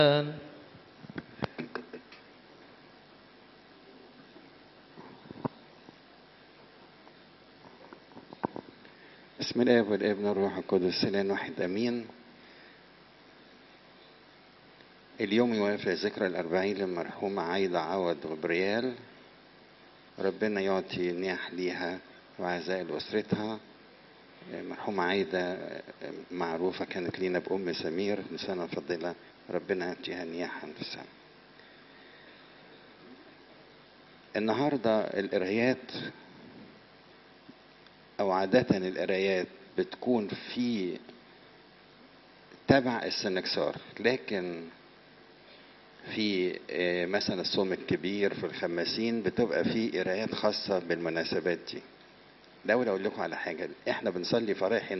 بسم الله والابن والروح القدس الان واحد امين اليوم يوافق ذكرى الأربعين للمرحومة عايدة عوض غبريال ربنا يعطي نيح ليها وعزاء لأسرتها مرحومة عايدة معروفة كانت لينا بأم سمير إنسانة فضيلة ربنا يعطيها نياحا في السماء النهاردة القرايات أو عادة القرايات بتكون في تبع السنكسار لكن في مثلا الصوم الكبير في الخماسين بتبقى في قرايات خاصة بالمناسبات دي الأول أقول لكم على حاجة إحنا بنصلي فرايح